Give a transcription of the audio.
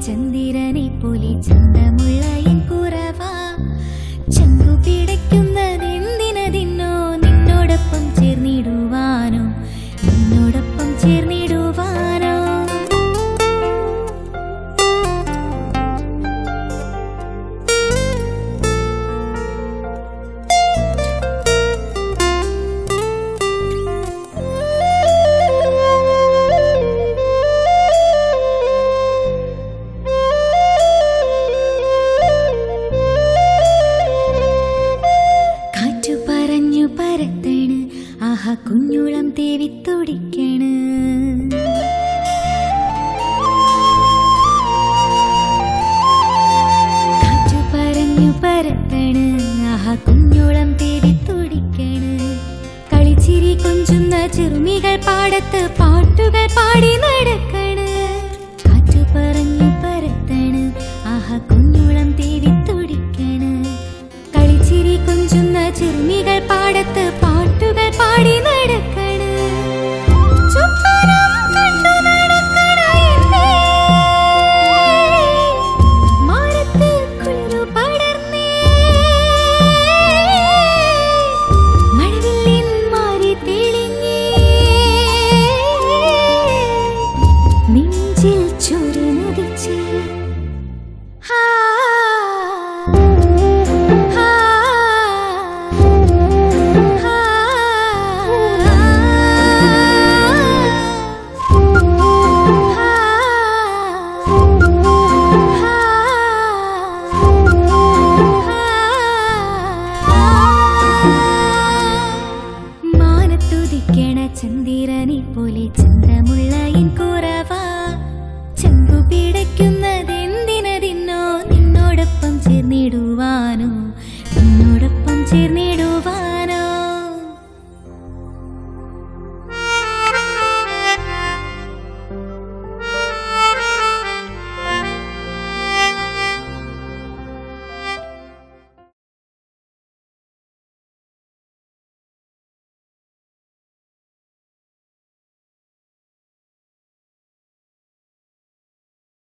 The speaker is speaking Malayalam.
ചന്ദ്രനെ പോലെ ചന്തമുള്ള എൻ കുറവാ ചങ്കു പിടയ്ക്കുന്നതെന്തിനതിന്നോ നിന്നോടൊപ്പം ചേർന്നിടുവാനോ നിന്നോടൊപ്പം ചേർന്നിടുവാനോ കാറ്റു പറഞ്ഞു പരത്തണ് ആഹാ കുഞ്ഞുളം തേവി തുടിക്കണ് കാറ്റു പറഞ്ഞു പരത്തണ് ആഹാ കുഞ്ഞുളം തേവി തുടിക്കണ് കളിച്ചിരി കൊഞ്ചുന്ന ചെറുമികൾ പാടത്ത് പാട്ടുകൾ പാടി നടക്കണ് കാറ്റു പറഞ്ഞു പരത്തണ് ആഹാ കുഞ്ഞുളം തേവി തുടിക്കണ് കളിച്ചിരി കൊഞ്ചുന്ന ചെറുമികൾ പാടത്ത് പാട്ടുകൾ പാടി നടക്കണ് ചുപ്പനം കണ്ടു നടക്കണ എന്നെ. മാനത്ത് കുളിരു പടർന്നേ. മഴവില്ലിൻ മാറി തെളിഞ്ഞേ. നെഞ്ചിൽ ചൊരി നദിച്ചേ ഹാ ഹാ ഹാ മാനത്തുദിക്കണ ചന്ദിരനെ പോലെ ചന്തമുള്ള എൻ കുറവാ ചങ്കു പിടയ്ക്കുന്നതെന്തിനതിന്നോ നിന്നോടൊപ്പം ചേർന്നിടുവാനോ നിന്നോടൊപ്പം ചേർന്നിടുവാനോ